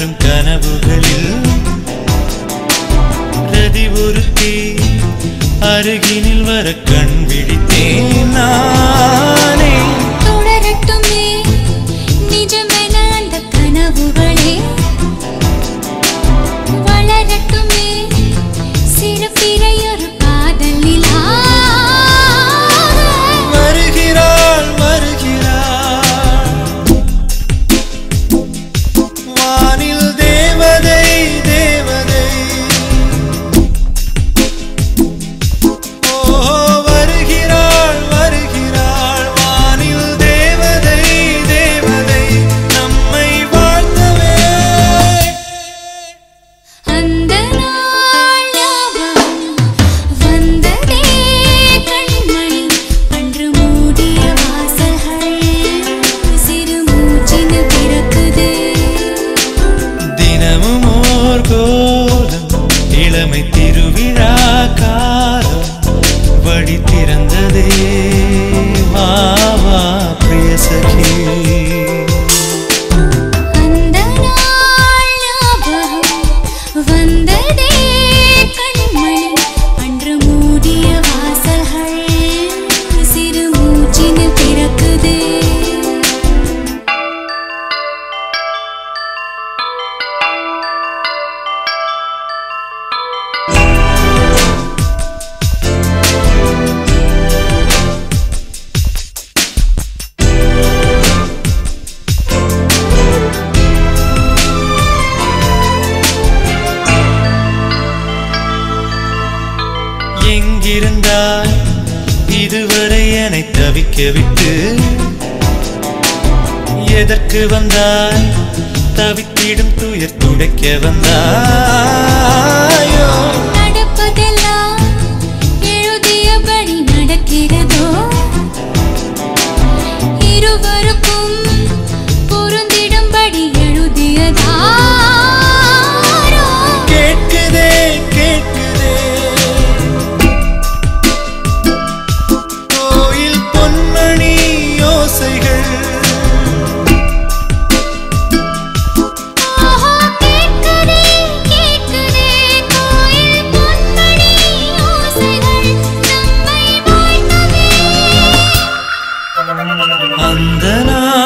வரும் கனவுகளில் ரதி ஒருத்தி அருகினில் வர கண் விழித்தேன் நானே தொடரட்டுமே நிஜமென அந்த கனவுகளே வளரட்டுமே சிறு பிறையொரு காதல் நிலா வருகிறாள் வருகிறாள் வானில் தேவதை தேவதை ஓ வருகிறாள் வருகிறாள் வானில் தேவதை தேவதை நம்மை வாழ்த்தவே அந்த நாள் ஞாபகம் வந்ததே கண்மணி அன்று மூடிய வாசல்கள் சிறு மூச்சினில் பிறக்குது தினமும் ஓர் கோலம் இளமை திருவிழா காலம் வழி திறந்ததே வா வா பிரிய சகி அந்த நாள் ஞாபகம் வந்ததே கண்மணி அன்று மூடிய வாசல்கள் சிறு மூச்சினில் பிறக்குது எங்கிருந்தாய் இதுவரை என்னை தவிக்க விட்டு எதற்கு வந்தாய் தவித்திடும் துயர் துடைக்க வந்தாயோ நடப்பதெல்லாம் எழுதியபடி நடக்கிறதோ இருவருக்கும் பொருந்திடும்படி எழுதியதாரோ கேட்குதே கேட்குதே கோயில் பொன்மணி யோசைகள் ஆஹா கேட்குதே கேட்குதே கோயில் பொன்மணி ஓசைகள் நம்மை வாழ்த்தவே அந்த நாள்